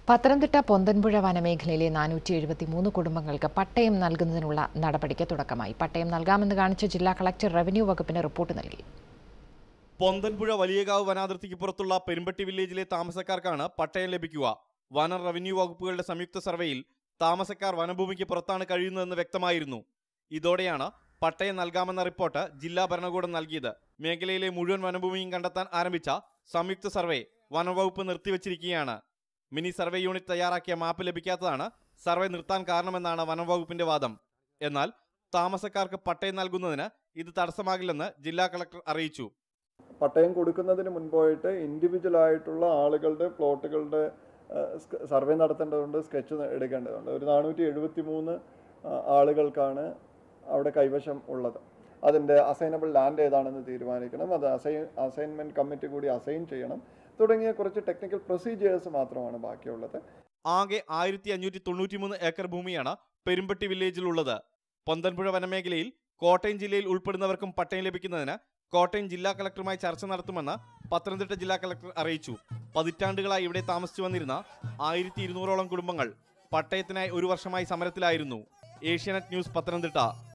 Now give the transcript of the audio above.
പത്തനംതിട്ട പൊന്തൻപുഴ വനമേഖലയിലെ നാനൂറ്റി എഴുപത്തി മൂന്ന് കുടുംബങ്ങൾക്ക് പട്ടയം നൽകുന്നതിനുള്ള നടപടിക്ക് തുടക്കമായി പട്ടയം നൽകാമെന്ന് കാണിച്ച് ജില്ലാ കളക്ടർ റവന്യൂ വകുപ്പിന് റിപ്പോർട്ട് നൽകി പൊന്തൻപുഴ വലിയകാവ് വനാതിർത്തിക്ക് പുറത്തുള്ള പെരുമ്പട്ടി വില്ലേജിലെ താമസക്കാർക്കാണ് പട്ടയം ലഭിക്കുക വന റവന്യൂ വകുപ്പുകളുടെ സംയുക്ത സർവേയിൽ താമസക്കാർ വനഭൂമിക്ക് പുറത്താണ് കഴിയുന്നതെന്ന് വ്യക്തമായിരുന്നു ഇതോടെയാണ് പട്ടയം നൽകാമെന്ന റിപ്പോർട്ട് ജില്ലാ ഭരണകൂടം നൽകിയത് മേഖലയിലെ മുഴുവൻ വനഭൂമിയും കണ്ടെത്താൻ ആരംഭിച്ച സംയുക്ത സർവേ വനവകുപ്പ് നിർത്തിവച്ചിരിക്കുകയാണ് മിനി സർവേ യൂണിറ്റ് തയ്യാറാക്കിയ മാപ്പ് ലഭിക്കാത്തതാണ് സർവേ നിർത്താൻ കാരണമെന്നാണ് വനംവകുപ്പിന്റെ വാദം എന്നാൽ താമസക്കാർക്ക് പട്ടയം നൽകുന്നതിന് ഇത് തടസ്സമാകില്ലെന്ന് ജില്ലാ കളക്ടർ അറിയിച്ചു പട്ടയം കൊടുക്കുന്നതിന് മുൻപായിട്ട് ഇൻഡിവിജ്വൽ ആയിട്ടുള്ള ആളുകളുടെ പ്ലോട്ടുകളുടെ സർവേ നടത്തേണ്ടതുണ്ട് സ്കെച്ച് എടുക്കേണ്ടതുണ്ട് ഒരു നാനൂറ്റി എഴുപത്തി മൂന്ന് ആളുകൾക്കാണ് അവിടെ കൈവശം ഉള്ളത് അതിൻ്റെ അസൈനബിൾ ലാൻഡ് ഏതാണെന്ന് തീരുമാനിക്കണം അത് അസൈൻ അസൈൻമെൻറ്റ് കമ്മിറ്റി കൂടി അസൈൻ ചെയ്യണം തുടങ്ങിയ കുറച്ച് ടെക്നിക്കൽ പ്രൊസീജിയേഴ്സ് മാത്രമാണ് ബാക്കിയുള്ളത് ആകെ ആയിരത്തി അഞ്ഞൂറ്റി തൊണ്ണൂറ്റിമൂന്ന് ഏക്കർ ഭൂമിയാണ് പെരുമ്പട്ടി വില്ലേജിലുള്ളത് പൊന്തൻപുഴ വനമേഖലയിൽ കോട്ടയം ജില്ലയിൽ ഉൾപ്പെടുന്നവർക്കും പട്ടയം ലഭിക്കുന്നതിന് കോട്ടയം ജില്ലാ കളക്ടറുമായി ചർച്ച നടത്തുമെന്ന് പത്തനംതിട്ട ജില്ലാ കളക്ടർ അറിയിച്ചു പതിറ്റാണ്ടുകളായി ഇവിടെ താമസിച്ചു വന്നിരുന്ന ആയിരത്തി ഇരുന്നൂറോളം കുടുംബങ്ങൾ പട്ടയത്തിനായി ഒരു വർഷമായി സമരത്തിലായിരുന്നു ഏഷ്യാനെറ്റ് ന്യൂസ് പത്തനംതിട്ട